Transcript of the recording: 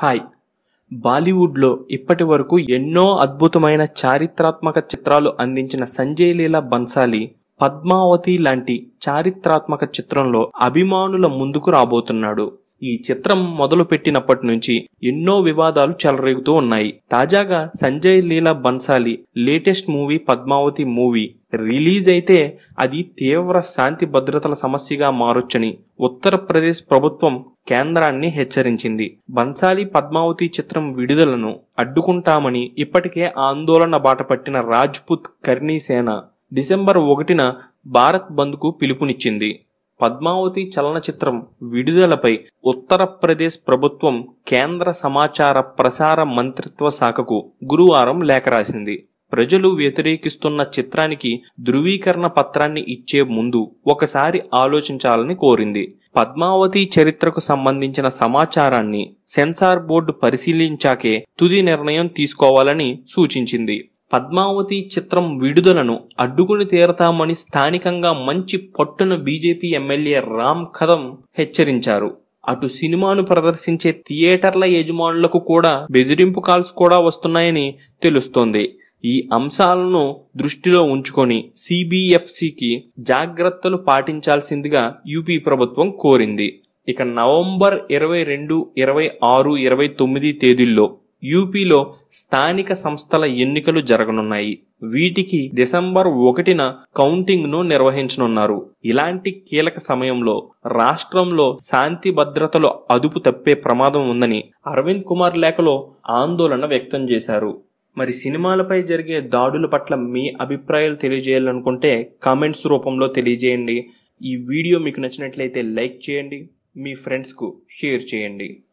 hi బాలీవుడ్లో ఇప్పటి వరకు ఎన్నో అద్భుతమైన చారిత్రాత్మక చిత్రాలు అందించిన సంజయ్ లీలా బన్సాలి పద్మావతి లాంటి చారిత్రాత్మక చిత్రంలో అభిమానుల ముందుకు రాబోతున్నాడు ఈ చిత్రం మొదలు పెట్టినప్పటి నుంచి ఎన్నో వివాదాలు చెలరేగుతూ ఉన్నాయి తాజాగా Sanjay Leela Bhansali latest movie Padmavati movie release అయితే అది తీవ్ర శాంతి భద్రతల సమస్యగా మారొచ్చని ఉత్తరప్రదేశ్ ప్రభుత్వం కేంద్రాన్ని హెచ్చరించింది బన్సాలి పద్మావతి చిత్రం విడుదలను అడ్డుకుంటామని ఇప్పటికే ఆందోళన బాటపట్టిన రాజ్పుత్ కర్నీ సేన డిసెంబర్ ఒకటిన భారత్ బంద్కు పిలుపునిచ్చింది పద్మావతి చలనచిత్రం విడుదలపై ఉత్తరప్రదేశ్ ప్రభుత్వం కేంద్ర సమాచార ప్రసార మంత్రిత్వ శాఖకు గురువారం లేఖ రాసింది ప్రజలు వ్యతిరేకిస్తున్న చిత్రానికి ధృవీకరణ పత్రాన్ని ఇచ్చే ముందు ఒకసారి ఆలోచించాలని కోరింది పద్మావతి చరిత్రకు సంబంధించిన సమాచారాన్ని సెన్సార్ బోర్డు పరిశీలించాకే తుది నిర్ణయం తీసుకోవాలని సూచించింది పద్మావతి చిత్రం విడుదలను అడ్డుకుని తీరతామని స్థానికంగా మంచి పట్టున బీజేపీ ఎమ్మెల్యే రామ్ కదం హెచ్చరించారు అటు సినిమాను ప్రదర్శించే థియేటర్ల యజమానులకు కూడా బెదిరింపు కాల్స్ కూడా వస్తున్నాయని తెలుస్తోంది ఈ అంశాలను దృష్టిలో ఉంచుకొని సిబిఎఫ్సికి జాగ్రత్తలు పాటించాల్సిందిగా యూపీ ప్రభుత్వం కోరింది ఇక నవంబర్ ఇరవై రెండు ఇరవై ఆరు ఇరవై తొమ్మిది తేదీల్లో యూపీలో స్థానిక సంస్థల ఎన్నికలు జరగనున్నాయి వీటికి డిసెంబర్ ఒకటిన కౌంటింగ్ ను నిర్వహించనున్నారు ఇలాంటి కీలక సమయంలో రాష్ట్రంలో శాంతి భద్రతలు అదుపు తప్పే ప్రమాదం ఉందని అరవింద్ కుమార్ లేఖలో ఆందోళన వ్యక్తం చేశారు మరి సినిమాలపై జరిగే దాడుల పట్ల మీ అభిప్రాయాలు తెలియజేయాలనుకుంటే కామెంట్స్ రూపంలో తెలియజేయండి ఈ వీడియో మీకు నచ్చినట్లయితే లైక్ చేయండి మీ ఫ్రెండ్స్కు షేర్ చేయండి